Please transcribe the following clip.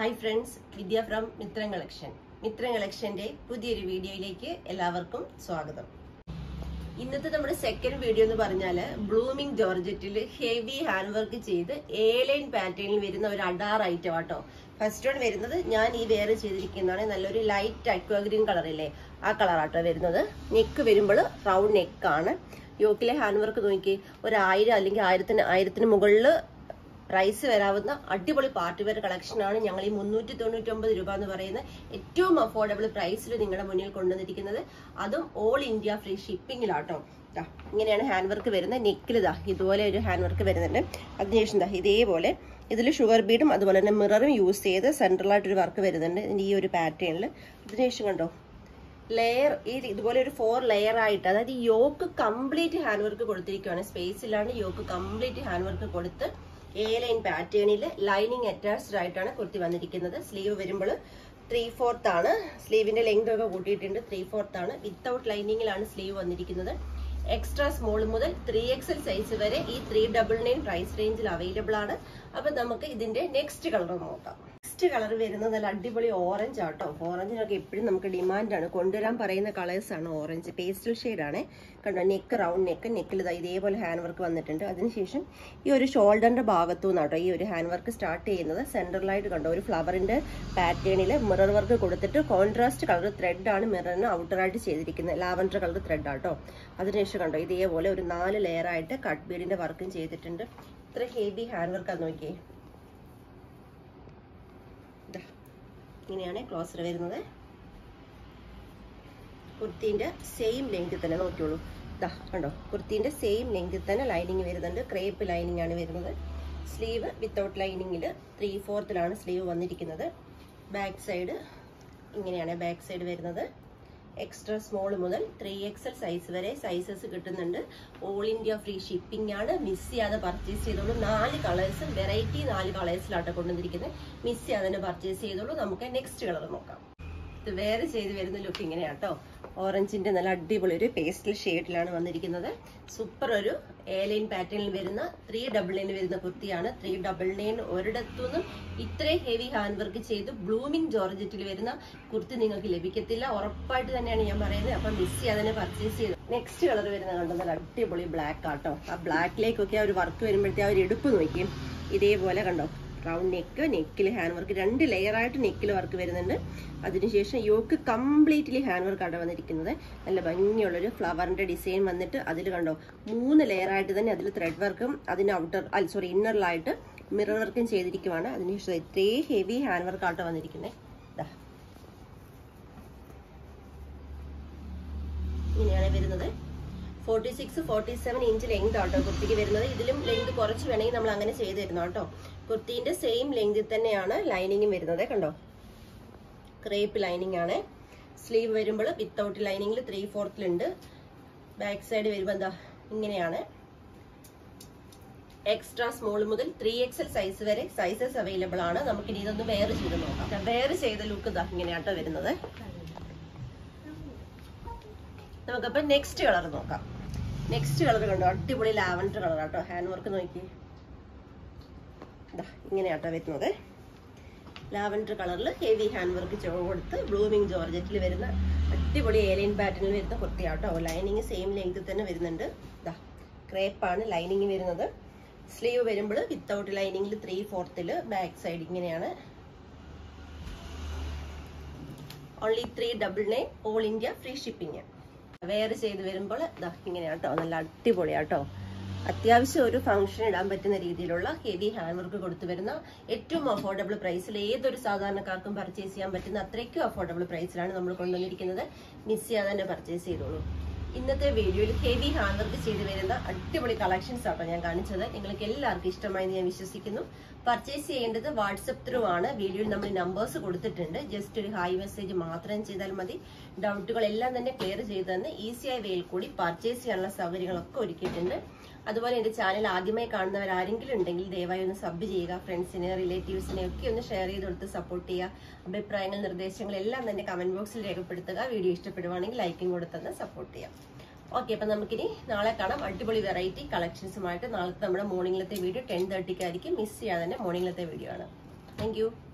hi friends Vidya from Mithram collection Mithram കളക്ഷന്റെ പുതിയൊരു വീഡിയോയിലേക്ക് എല്ലാവർക്കും സ്വാഗതം ഇന്നത്തെ നമ്മുടെ സെക്കൻഡ് വീഡിയോ എന്ന് പറഞ്ഞാല് ബ്ലൂമിംഗ് ജോർജറ്റിൽ ഹെവി ഹാൻഡ് വർക്ക് ചെയ്ത് എ ലൈൻ പാറ്റേണിൽ വരുന്ന ഒരു അഡാർ ഐറ്റം ആട്ടോ ഫസ്റ്റ് വൺ വരുന്നത് ഞാൻ ഈ വേറെ ചെയ്തിരിക്കുന്നതാണ് നല്ലൊരു ലൈറ്റ് അക്വാ ഗ്രീൻ കളറില്ലേ ആ കളറാട്ടോ വരുന്നത് നെക്ക് വരുമ്പോൾ റൗണ്ട് നെക്കാണ് യോക്കിലെ ഹാൻഡ് വർക്ക് നോക്കി ഒരു ആയിരം അല്ലെങ്കിൽ ആയിരത്തിന് ആയിരത്തിന് മുകളിൽ പ്രൈസ് വരാവുന്ന അടിപൊളി പാർട്ടി വെയർ കളക്ഷനാണ് ഞങ്ങൾ ഈ മുന്നൂറ്റി തൊണ്ണൂറ്റി ഒമ്പത് രൂപ എന്ന് പറയുന്ന ഏറ്റവും അഫോർഡബിൾ പ്രൈസിൽ നിങ്ങളുടെ മുന്നിൽ കൊണ്ടുവന്നിരിക്കുന്നത് അതും ഓൾ ഇന്ത്യ ഫ്രീ ഷിപ്പിംഗിലാട്ടോ ദാ ഇങ്ങനെയാണ് ഹാൻഡ് വർക്ക് വരുന്നത് നെക്കിൽ ഇതാ ഇതുപോലെ ഒരു ഹാൻഡ് വർക്ക് വരുന്നുണ്ട് അതിനുശേഷം ദാ ഇതേപോലെ ഇതിൽ ഷുഗർ ബീഡും അതുപോലെ തന്നെ മിററും യൂസ് ചെയ്ത് സെൻട്രലായിട്ടൊരു വർക്ക് വരുന്നുണ്ട് ഇതിൻ്റെ ഈ ഒരു പാറ്റേണിൽ അതിനുശേഷം കണ്ടോ ലെയർ ഈ ഇതുപോലെ ഒരു ഫോർ ലെയർ ആയിട്ട് അതായത് ഈ യോക്ക് കംപ്ലീറ്റ് ഹാൻഡ് വർക്ക് കൊടുത്തിരിക്കുകയാണ് സ്പേസ് ഇല്ലാണ്ട് യോക്ക് കംപ്ലീറ്റ് ഹാൻഡ് വർക്ക് കൊടുത്ത് എ ലൈൻ പാറ്റേണിൽ ലൈനിങ് അറ്റാച്ച്ഡ് ആയിട്ടാണ് കുർത്തി വന്നിരിക്കുന്നത് സ്ലീവ് വരുമ്പോൾ ത്രീ ഫോർത്ത് ആണ് സ്ലീവിന്റെ ലെങ്ത് ഒക്കെ കൂട്ടിയിട്ടുണ്ട് ത്രീ ഫോർത്ത് ആണ് വിത്തൗട്ട് ലൈനിങ്ങിലാണ് സ്ലീവ് വന്നിരിക്കുന്നത് എക്സ്ട്രാ സ്മോൾ മുതൽ ത്രീ എക്സൽ സൈസ് വരെ ഈ ത്രീ ഡബിൾ നയൻ പ്രൈസ് റേഞ്ചിൽ അവൈലബിൾ ആണ് അപ്പൊ നമുക്ക് ഇതിന്റെ നെക്സ്റ്റ് കളർ നോക്കാം നെക്സ്റ്റ് കളർ വരുന്നത് നല്ല അടിപൊളി ഓറഞ്ച് ആട്ടോ ഓറഞ്ചിനൊക്കെ എപ്പോഴും നമുക്ക് ഡിമാൻഡ് ആണ് കൊണ്ടുവരാൻ പറയുന്ന കളേഴ്സ് ആണ് ഓറഞ്ച് പേസ്റ്റൽ ഷെയ്ഡ് ആണ് കണ്ടോ നെക്ക് റൗണ്ട് നെക്ക് നെക്കിൽ ഇതേപോലെ ഹാൻഡ് വർക്ക് വന്നിട്ടുണ്ട് അതിനുശേഷം ഈ ഒരു ഷോൾഡറിന്റെ ഭാഗത്തു നിന്നാട്ടോ ഈ ഒരു ഹാൻഡ് വർക്ക് സ്റ്റാർട്ട് ചെയ്യുന്നത് സെൻട്രലായിട്ട് കണ്ടോ ഒരു ഫ്ലവറിന്റെ പാറ്റേണിൽ മിറർ വർക്ക് കൊടുത്തിട്ട് കോൺട്രാസ്റ്റ് കളർ ത്രെഡ് ആണ് മിററിന് ഔട്ടറായിട്ട് ചെയ്തിരിക്കുന്നത് ലാവൻഡർ കളർ ത്രെഡ് ആട്ടോ അതിനുശേഷം കണ്ടോ ഇതേപോലെ ഒരു നാല് ലെയർ ആയിട്ട് കട്ട് ബീഡിന്റെ വർക്കും ചെയ്തിട്ടുണ്ട് ഇത്ര ഹെവി ഹാൻഡ് വർക്ക് ആണ് നോക്കിയേ ദാ, ഇങ്ങനെയാണ് ക്ലോസർ വരുന്നത് കുർത്തിന്റെ സെയിം ലെങ്ത് തന്നെ നോക്കിയോളൂ ദാ കണ്ടോ കുർത്തിന്റെ സെയിം ലെങ്ത് തന്നെ ലൈനിങ് വരുന്നുണ്ട് ക്രേപ്പ് ലൈനിങ് ആണ് വരുന്നത് സ്ലീവ് വിത്തൗട്ട് ലൈനിങ്ങിൽ ത്രീ ഫോർത്തിലാണ് സ്ലീവ് വന്നിരിക്കുന്നത് ബാക്ക് സൈഡ് ഇങ്ങനെയാണ് ബാക്ക് സൈഡ് വരുന്നത് എക്സ്ട്രാ സ്മോൾ മുതൽ ത്രീ എക്സൽ സൈസ് വരെ സൈസസ് കിട്ടുന്നുണ്ട് ഓൾ ഇന്ത്യ ഫ്രീ ഷിപ്പിംഗ് ആണ് മിസ് ചെയ്യാതെ പർച്ചേസ് ചെയ്തോളൂ നാല് കളേഴ്സ് വെറൈറ്റി നാല് കളേഴ്സിലാട്ടോ കൊണ്ടുവന്നിരിക്കുന്നത് മിസ് ചെയ്യാതെ തന്നെ പർച്ചേസ് ചെയ്തോളൂ നമുക്ക് നെക്സ്റ്റ് കളർ നോക്കാം ഇത് വേറെ ചെയ്ത് വരുന്ന ലുക്ക് ഇങ്ങനെയാട്ടോ ഓറഞ്ചിന്റെ നല്ല അടിപൊളി ഒരു പേസ്റ്റൽ ഷെയ്ഡിലാണ് വന്നിരിക്കുന്നത് സൂപ്പർ ഒരു എ ലൈൻ പാറ്റേണിൽ വരുന്ന ത്രീ ഡബിൾ നൈൻ വരുന്ന കുർത്തിയാണ് ത്രീ ഡബിൾ നൈൻ ഒരിടത്തുനിന്നും ഇത്രയും ഹെവി ഹാൻഡ് വർക്ക് ചെയ്ത് ബ്ലൂമിംഗ് ജോർജറ്റിൽ വരുന്ന കുർത്തി നിങ്ങൾക്ക് ലഭിക്കത്തില്ല ഉറപ്പായിട്ട് തന്നെയാണ് ഞാൻ പറയുന്നത് അപ്പം മിസ് ചെയ്യാതെ തന്നെ പർച്ചേസ് ചെയ്തു നെക്സ്റ്റ് കളർ വരുന്നത് കണ്ടോ നല്ല അടിപൊളി ബ്ലാക്ക് ആട്ടോ ആ ബ്ലാക്കിലേക്കൊക്കെ ആ ഒരു വർക്ക് വരുമ്പോഴത്തേ ആ ഒരു എടുപ്പ് നോക്കിയും ഇതേപോലെ കണ്ടോ റൗണ്ട് നെക്ക് നെക്കിൽ ഹാൻഡ് വർക്ക് രണ്ട് ലെയർ ആയിട്ട് നെക്കിൽ വർക്ക് വരുന്നുണ്ട് അതിനുശേഷം യോക്ക് കംപ്ലീറ്റ്ലി ഹാൻഡ് വർക്ക് ആണ് വന്നിരിക്കുന്നത് നല്ല ഭംഗിയുള്ളൊരു ഫ്ലവറിന്റെ ഡിസൈൻ വന്നിട്ട് അതിൽ കണ്ടോ മൂന്ന് ലെയർ ആയിട്ട് തന്നെ അതിൽ ത്രെഡ് വർക്കും അതിന് ഔട്ടർ അല്ല സോറി ഇന്നറിലായിട്ട് മിറർ വർക്കും ചെയ്തിരിക്കുവാണ് അതിനുശേഷം ഇത്രയും ഹെവി ഹാൻഡ് വർക്ക് ആട്ടോ വന്നിരിക്കുന്നത് ഇങ്ങനെയാണ് വരുന്നത് forty six forty seven inch length ആട്ടോ കുർത്തിക്ക് വരുന്നത് ഇതിലും ലെങ്ത് കുറച്ച് വേണമെങ്കിൽ നമ്മൾ അങ്ങനെ ചെയ്ത് തരുന്നു കേട്ടോ കുർത്തിന്റെ സെയിം ലെങ്തിൽ തന്നെയാണ് ലൈനിങ്ങും വരുന്നത് കണ്ടോ ക്രേപ്പ് ലൈനിങ് ആണ് സ്ലീവ് വരുമ്പോൾ വിത്തൗട്ട് ലൈനിങ്ങിൽ ത്രീ ഫോർത്തിലുണ്ട് ബാക്ക് സൈഡ് വരുമ്പോൾ എന്താ ഇങ്ങനെയാണ് എക്സ്ട്രാ സ്മോൾ മുതൽ ത്രീ എക്സൽ സൈസ് വരെ സൈസസ് അവൈലബിൾ ആണ് നമുക്ക് ഇനി ഇതൊന്ന് വേറെ ചെയ്ത് നോക്കാം വേറെ ചെയ്ത ലുക്ക് ഇതാ ഇങ്ങനെയാട്ടോ വരുന്നത് നമുക്കപ്പോൾ നെക്സ്റ്റ് കളർ നോക്കാം നെക്സ്റ്റ് കളർ കണ്ടോ അടിപൊളി ലാവൻഡർ കളർ ആട്ടോ ഹാൻഡ് വർക്ക് നോക്കി ഇങ്ങനെയാട്ടോ വരുന്നത് ലാവൻഡർ കളറിൽ ഹെവി ഹാൻഡ് വർക്ക് കൊടുത്ത് ബ്ലൂമിങ് ജോർജറ്റിൽ വരുന്ന അടിപൊളി ഏലിയൻ പാറ്റേണിൽ വരുന്ന കുർത്തിയാട്ടോ ലൈനിങ് സെയിം ലെങ്ത് തന്നെ വരുന്നുണ്ട് ഇതാ ക്രേപ്പാണ് ലൈനിങ് വരുന്നത് സ്ലീവ് വരുമ്പോൾ വിത്തൗട്ട് ലൈനിങ്ങിൽ ത്രീ ഫോർത്തിൽ ബാക്ക് സൈഡ് ഇങ്ങനെയാണ് only three double nine all India free shipping വേറെ ചെയ്ത് വരുമ്പോൾ ഇതാ ഇങ്ങനെയാട്ടോ നല്ല അടിപൊളിയാട്ടോ അത്യാവശ്യം ഒരു ഫംഗ്ഷൻ ഇടാൻ പറ്റുന്ന രീതിയിലുള്ള ഹെവി ഹാൻഡ് വർക്ക് കൊടുത്തു വരുന്ന ഏറ്റവും അഫോർഡബിൾ പ്രൈസിൽ ഏതൊരു സാധാരണക്കാർക്കും പർച്ചേസ് ചെയ്യാൻ പറ്റുന്ന അത്രയ്ക്കും അഫോർഡബിൾ പ്രൈസിലാണ് നമ്മൾ കൊണ്ടുവന്നിരിക്കുന്നത് മിസ് ചെയ്യാതെ തന്നെ പർച്ചേസ് ചെയ്തോളൂ ഇന്നത്തെ വീഡിയോയിൽ ഹെവി ഹാൻഡ് വർക്ക് ചെയ്ത് വരുന്ന അടിപൊളി കളക്ഷൻസ് ആട്ടോ ഞാൻ കാണിച്ചത് നിങ്ങൾക്ക് എല്ലാവർക്കും ഇഷ്ടമായി ഞാൻ വിശ്വസിക്കുന്നു പർച്ചേസ് ചെയ്യേണ്ടത് വാട്സപ്പ് ത്രൂ ആണ് വീഡിയോയിൽ നമ്മൾ നമ്പേഴ്സ് കൊടുത്തിട്ടുണ്ട് ജസ്റ്റ് ഒരു ഹായ് മെസ്സേജ് മാത്രം ചെയ്താൽ മതി ഡൗട്ടുകൾ എല്ലാം തന്നെ ക്ലിയർ ചെയ്ത് തന്നെ ഈസിയായ വേയിൽ കൂടി പർച്ചേസ് ചെയ്യാനുള്ള സൗകര്യങ്ങളൊക്കെ ഒരുക്കിയിട്ടുണ്ട് അതുപോലെ എന്റെ ചാനൽ ആദ്യമായി കാണുന്നവർ ആരെങ്കിലും ഉണ്ടെങ്കിൽ ദയവായി ഒന്ന് സബ് ചെയ്യുക ഫ്രണ്ട്സിനെ റിലേറ്റീവ്സിനെ ഒക്കെ ഒന്ന് ഷെയർ ചെയ്ത് കൊടുത്ത് സപ്പോർട്ട് ചെയ്യുക അഭിപ്രായങ്ങൾ നിർദ്ദേശങ്ങൾ എല്ലാം തന്നെ കമന്റ് ബോക്സിൽ രേഖപ്പെടുത്തുക വീഡിയോ ഇഷ്ടപ്പെടുവാണെങ്കിൽ ലൈക്കും കൊടുത്തത് സപ്പോർട്ട് ചെയ്യാം ഓക്കെ അപ്പൊ നമുക്കിനി നാളെ കാണാം അടിപൊളി വെറൈറ്റി കളക്ഷൻസുമായിട്ട് നാളത്തെ നമ്മുടെ മോർണിംഗിലത്തെ വീഡിയോ ടെൻ തേർട്ടിക്കായിരിക്കും മിസ് ചെയ്യാതെ തന്നെ മോർണിംഗിലത്തെ വീഡിയോ ആണ് താങ്ക്